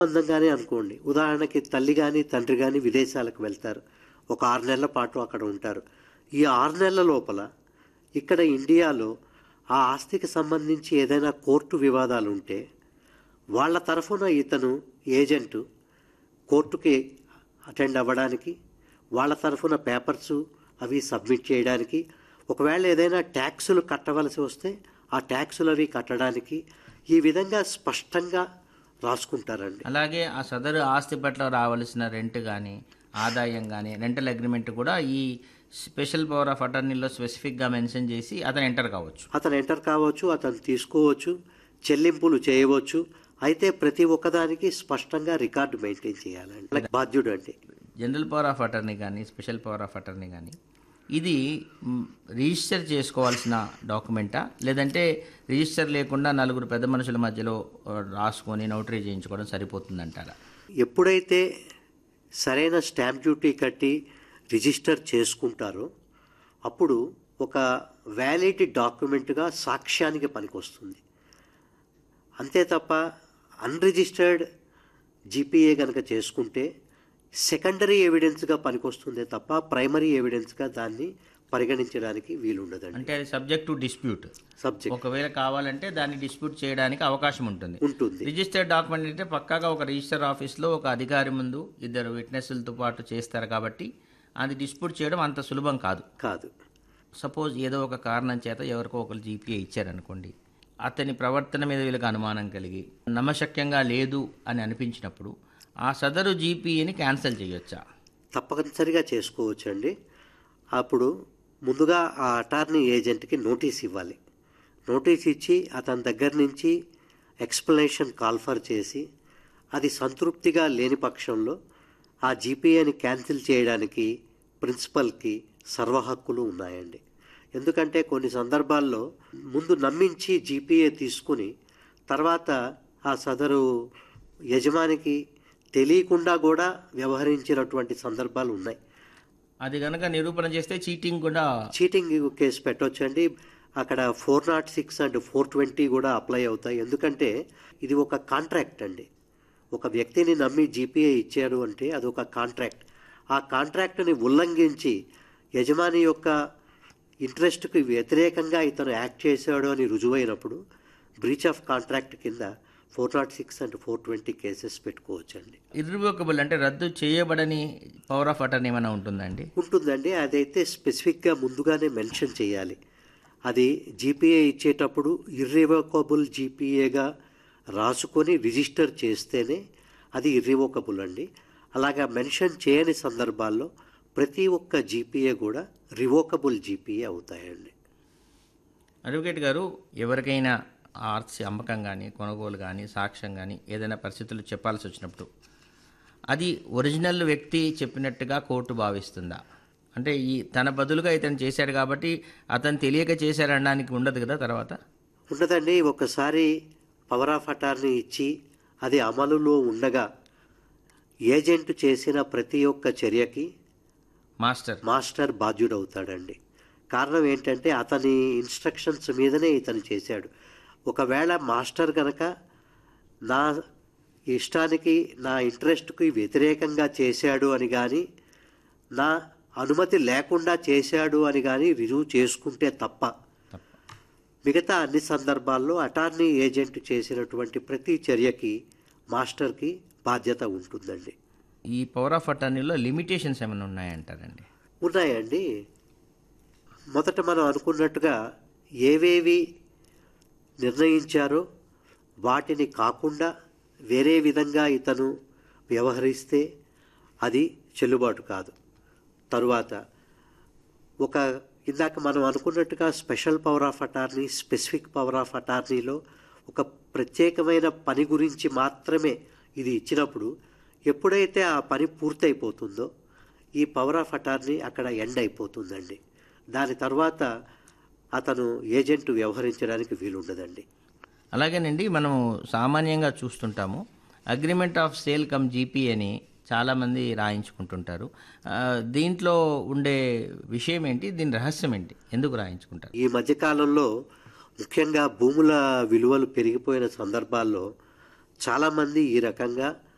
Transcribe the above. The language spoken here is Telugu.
సంబంధంగానే అనుకోండి ఉదాహరణకి తల్లి కానీ తండ్రి కానీ విదేశాలకు వెళ్తారు ఒక ఆరు నెలల పాటు అక్కడ ఉంటారు ఈ ఆరు నెలల లోపల ఇక్కడ ఇండియాలో ఆ ఆస్తికి సంబంధించి ఏదైనా కోర్టు వివాదాలు ఉంటే వాళ్ళ తరఫున ఇతను ఏజెంటు కోర్టుకి అటెండ్ అవ్వడానికి వాళ్ళ తరఫున పేపర్స్ అవి సబ్మిట్ చేయడానికి ఒకవేళ ఏదైనా ట్యాక్సులు కట్టవలసి వస్తే ఆ ట్యాక్సులు అవి కట్టడానికి ఈ విధంగా స్పష్టంగా రాసుకుంటారండి అలాగే ఆ సదరు ఆస్తి పట్ల రావాల్సిన రెంట్ కానీ ఆదాయం కానీ రెంటల్ అగ్రిమెంట్ కూడా ఈ స్పెషల్ పవర్ ఆఫ్ అటర్నీలో స్పెసిఫిక్గా మెన్షన్ చేసి అతను ఎంటర్ కావచ్చు అతను ఎంటర్ కావచ్చు అతను తీసుకోవచ్చు చెల్లింపులు చేయవచ్చు అయితే ప్రతి ఒక్కదానికి స్పష్టంగా రికార్డు మెయింటైన్ చేయాలండి అలాగే బాధ్యుడు అంటే జనరల్ పవర్ ఆఫ్ అటర్నీ కానీ స్పెషల్ పవర్ ఆఫ్ అటర్నీ కానీ ఇది మ్, రిజిస్టర్ చేసుకోవాల్సిన డాక్యుమెంటా లేదంటే రిజిస్టర్ లేకుండా నలుగురు పెద్ద మనుషుల మధ్యలో ఆ, రాసుకొని నోటరీ చేయించుకోవడం సరిపోతుందంటారా ఎప్పుడైతే సరైన స్టాంప్ డ్యూటీ కట్టి రిజిస్టర్ చేసుకుంటారో అప్పుడు ఒక వ్యాలిడ్ డాక్యుమెంట్గా సాక్ష్యానికి పనికొస్తుంది అంతే తప్ప అన్రిజిస్టర్డ్ జీపీఏ కనుక చేసుకుంటే సెకండరీ ఎవిడెన్స్గా పనికొస్తుందే తప్ప ప్రైమరీ ఎవిడెన్స్గా దాన్ని పరిగణించడానికి వీలుండదండి అంటే అది సబ్జెక్ట్ టు డిస్ప్యూట్ సబ్జెక్ట్ ఒకవేళ కావాలంటే దాన్ని డిస్ప్యూట్ చేయడానికి అవకాశం ఉంటుంది ఉంటుంది రిజిస్టర్డ్ డాక్యుమెంట్ అంటే పక్కాగా ఒక రిజిస్టర్ ఆఫీస్లో ఒక అధికారి ముందు ఇద్దరు విట్నెస్లతో పాటు చేస్తారు కాబట్టి అది డిస్ప్యూట్ చేయడం అంత సులభం కాదు కాదు సపోజ్ ఏదో ఒక కారణం చేత ఎవరికో ఒకరు జీపీఏ ఇచ్చారనుకోండి అతని ప్రవర్తన మీద వీళ్ళకి అనుమానం కలిగి నమ్మశక్యంగా లేదు అని అనిపించినప్పుడు ఆ సదరు జీపీఏని క్యాన్సిల్ చేయొచ్చా తప్పనిసరిగా చేసుకోవచ్చండి అప్పుడు ముందుగా ఆ అటార్నీ ఏజెంట్కి నోటీస్ ఇవ్వాలి నోటీస్ ఇచ్చి అతని దగ్గర నుంచి ఎక్స్ప్లెనేషన్ కాల్ఫర్ చేసి అది సంతృప్తిగా లేని పక్షంలో ఆ జీపీఏని క్యాన్సిల్ చేయడానికి ప్రిన్సిపల్కి సర్వ హక్కులు ఉన్నాయండి ఎందుకంటే కొన్ని సందర్భాల్లో ముందు నమ్మించి జీపీఏ తీసుకుని తర్వాత ఆ సదరు యజమానికి తెలియకుండా కూడా వ్యవహరించినటువంటి సందర్భాలు ఉన్నాయి అది కనుక నిరూపణ చేస్తే చీటింగ్ కూడా చీటింగ్ కేసు పెట్టొచ్చండి అక్కడ four nought six and four twenty కూడా అప్లై అవుతాయి ఎందుకంటే ఇది ఒక కాంట్రాక్ట్ అండి ఒక వ్యక్తిని నమ్మి జీపీఏ ఇచ్చారు అంటే అది ఒక కాంట్రాక్ట్ ఆ కాంట్రాక్ట్ని ఉల్లంఘించి యజమాని యొక్క ఇంట్రెస్ట్కి వ్యతిరేకంగా ఇతను యాక్ట్ చేశాడు అని రుజువైనప్పుడు బ్రీచ్ ఆఫ్ కాంట్రాక్ట్ కింద four nought six and four twenty cases పెట్టుకోవచ్చండి ఇర్రివోకబుల్ అంటే రద్దు చేయబడని పవర్ ఆఫ్ అటర్నీ ఏమైనా ఉంటుందండి ఉంటుందండి అదైతే స్పెసిఫిక్గా ముందుగానే మెన్షన్ చేయాలి అది జీపీఏ ఇచ్చేటప్పుడు ఇర్రివోకబుల్ జీపీఏగా రాసుకొని రిజిస్టర్ చేస్తేనే అది ఇర్రివోకబుల్ అండి అలాగా మెన్షన్ చేయని సందర్భాల్లో ప్రతి ఒక్క జీపీఏ కూడా రివోకబుల్ జీపీఏ అవుతాయండి అడ్వకేట్ గారు ఎవరికైనా ఆర్సి అమ్మకం కానీ కొనుగోలు కానీ సాక్ష్యం కానీ ఏదైనా పరిస్థితులు చెప్పాల్సి వచ్చినప్పుడు అది ఒరిజినల్ వ్యక్తి చెప్పినట్టుగా కోర్టు భావిస్తుందా అంటే ఈ తన బదులుగా ఇతను చేశాడు కాబట్టి అతను తెలియక చేశారనడానికి ఉండదు కదా తర్వాత ఉండదండి ఒకసారి పవర్ ఆఫ్ అటార్నీ ఇచ్చి అది అమలులో ఉండగా ఏజెంట్ చేసిన ప్రతి ఒక్క చర్యకి మాస్టర్ మాస్టర్ బాధ్యుడవుతాడండి కారణం ఏంటంటే అతని ఇన్స్ట్రక్షన్స్ మీదనే ఇతను చేశాడు ఒకవేళ మాస్టర్ కనుక నా ఇష్టానికి నా ఇంట్రెస్ట్కి వ్యతిరేకంగా చేశాడు అని కానీ నా అనుమతి లేకుండా చేశాడు అని కానీ రుజువు చేసుకుంటే తప్ప మిగతా అన్ని సందర్భాల్లో అటార్నీ ఏజెంట్ చేసినటువంటి ప్రతి చర్యకి మాస్టర్కి బాధ్యత ఉంటుందండి ఈ పవర్ ఆఫ్ అటర్నీలో లిమిటేషన్స్ ఏమైనా ఉన్నాయంటారండి ఉన్నాయండి మొదట మనం అనుకున్నట్టుగా ఏవేవి నిర్ణయించారో వాటిని కాకుండా వేరే విధంగా ఇతను వ్యవహరిస్తే అది చెల్లుబాటు కాదు తరువాత ఒక ఇందాక మనం అనుకున్నట్టుగా special power of attorney specific power of అటార్నీలో ఒక ప్రత్యేకమైన పని గురించి మాత్రమే ఇది ఇచ్చినప్పుడు ఎప్పుడైతే ఆ పని పూర్తయిపోతుందో ఈ పవర్ ఆఫ్ అటార్నీ అక్కడ ఎండ్ అయిపోతుందండి దాని తర్వాత అతను ఏజెంట్ వ్యవహరించడానికి వీలుండదండి అలాగేనండి మనం సామాన్యంగా చూస్తుంటాము agreement of sale cum GP అని చాలామంది రాయించుకుంటుంటారు ఆ, దీంట్లో ఉండే విషయం ఏంటి దీని రహస్యం ఏంటి ఎందుకు రాయించుకుంటారు ఈ మధ్యకాలంలో ముఖ్యంగా భూముల విలువలు పెరిగిపోయిన సందర్భాల్లో చాలామంది ఈ రకంగా